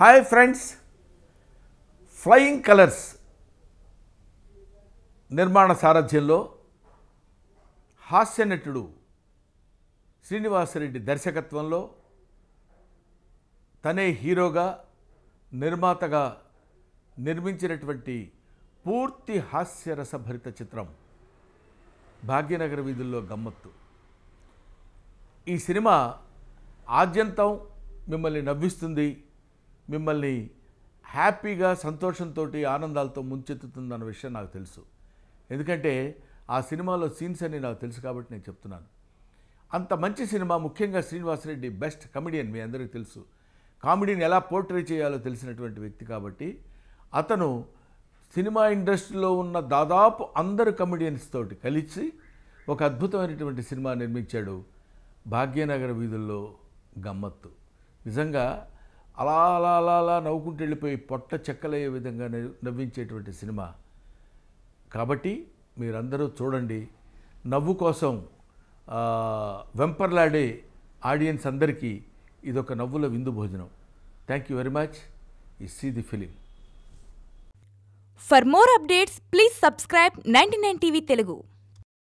Hi friends flying colours నిర్మాణ సారథ్యంలో హాస్య నటుడు శ్రీనివాసరెడ్డి దర్శకత్వంలో తనే హీరోగా నిర్మాతగా నిర్మించినటువంటి పూర్తి హాస్యరసభరిత చిత్రం భాగ్యనగర వీధుల్లో గమ్మత్తు ఈ సినిమా ఆద్యంతం మిమ్మల్ని నవ్విస్తుంది మిమ్మల్ని హ్యాపీగా సంతోషంతో ఆనందాలతో ముంచెత్తుతుందన్న విషయం నాకు తెలుసు ఎందుకంటే ఆ సినిమాలో సీన్స్ అన్ని నాకు తెలుసు కాబట్టి నేను చెప్తున్నాను అంత మంచి సినిమా ముఖ్యంగా శ్రీనివాసరెడ్డి బెస్ట్ కమెడియన్ మీ అందరికీ తెలుసు కామెడీని ఎలా పోర్ట్రే చేయాలో తెలిసినటువంటి వ్యక్తి కాబట్టి అతను సినిమా ఇండస్ట్రీలో ఉన్న దాదాపు అందరు కమెడియన్స్ తోటి కలిసి ఒక అద్భుతమైనటువంటి సినిమా నిర్మించాడు భాగ్యనగర వీధుల్లో గమ్మత్తు నిజంగా అలా అలా అలా అలా నవ్వుకుంటూ వెళ్ళిపోయి పొట్ట చెక్కలయ్యే విధంగా నవ్వు- నవ్వించేటువంటి సినిమా కాబట్టి మీరందరూ చూడండి నవ్వు కోసం ఆ, వెంపర్లాడే ఆడియన్స్ అందరికీ ఇదొక నవ్వుల విందు భోజనం థ్యాంక్ యూ వెరీ మచ్ ఈ see the film For more updates, please subscribe 99 TV Telugu.